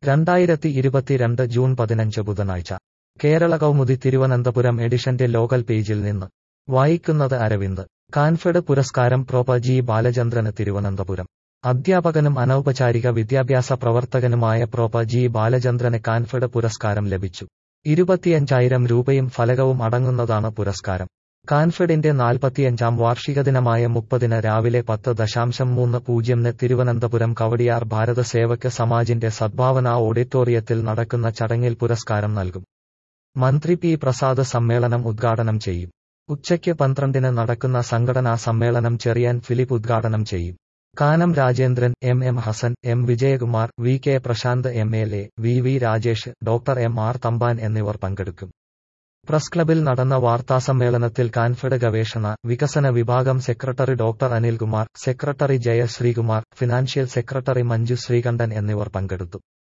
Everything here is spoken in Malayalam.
രണ്ടായിരത്തി ഇരുപത്തിരണ്ട് ജൂൺ പതിനഞ്ച് ബുധനാഴ്ച കേരള കൗമുദി തിരുവനന്തപുരം എഡിഷന്റെ ലോകൽ പേജിൽ നിന്ന് വായിക്കുന്നത് അരവിന്ദ് കാൻഫെഡ് പുരസ്കാരം പ്രൊപ ജി ബാലചന്ദ്രന് തിരുവനന്തപുരം അധ്യാപകനും അനൗപചാരിക വിദ്യാഭ്യാസ പ്രവർത്തകനുമായ പ്രൊപ ജി ബാലചന്ദ്രന് കാൻഫെഡ് പുരസ്കാരം ലഭിച്ചു ഇരുപത്തിയഞ്ചായിരം രൂപയും ഫലകവും അടങ്ങുന്നതാണ് പുരസ്കാരം കാൻഫെഡിന്റെ നാൽപ്പത്തിയഞ്ചാം വാർഷിക ദിനമായ മുപ്പതിന് രാവിലെ പത്ത് ദശാംശം മൂന്ന് പൂജ്യംന് തിരുവനന്തപുരം കവടിയാർ ഭാരത സേവക് സമാജിന്റെ സദ്ഭാവന ഓഡിറ്റോറിയത്തിൽ നടക്കുന്ന ചടങ്ങിൽ പുരസ്കാരം നൽകും മന്ത്രി പി പ്രസാദ് സമ്മേളനം ഉദ്ഘാടനം ചെയ്യും ഉച്ചയ്ക്ക് പന്ത്രണ്ടിന് നടക്കുന്ന സംഘടനാ സമ്മേളനം ചെറിയാൻ ഫിലിപ്പ് ഉദ്ഘാടനം ചെയ്യും Kanam Rajendran M M Hassan M Vijayakumar V K Prashanth M L A V V Rajesh doctor M R Thampan എന്നിവർ പങ്കെടുക്കും പ്രസ് ക്ലബിൽ നടന്ന വാർത്താസമ്മേളനത്തിൽ കാൻഫെഡ് ഗവേഷണ വികസന വിഭാഗം secretary doctor Anilkumar secretary Jaya Sreekumar financial secretary Manju Sreekantan എന്നിവർ പങ്കെടുത്തു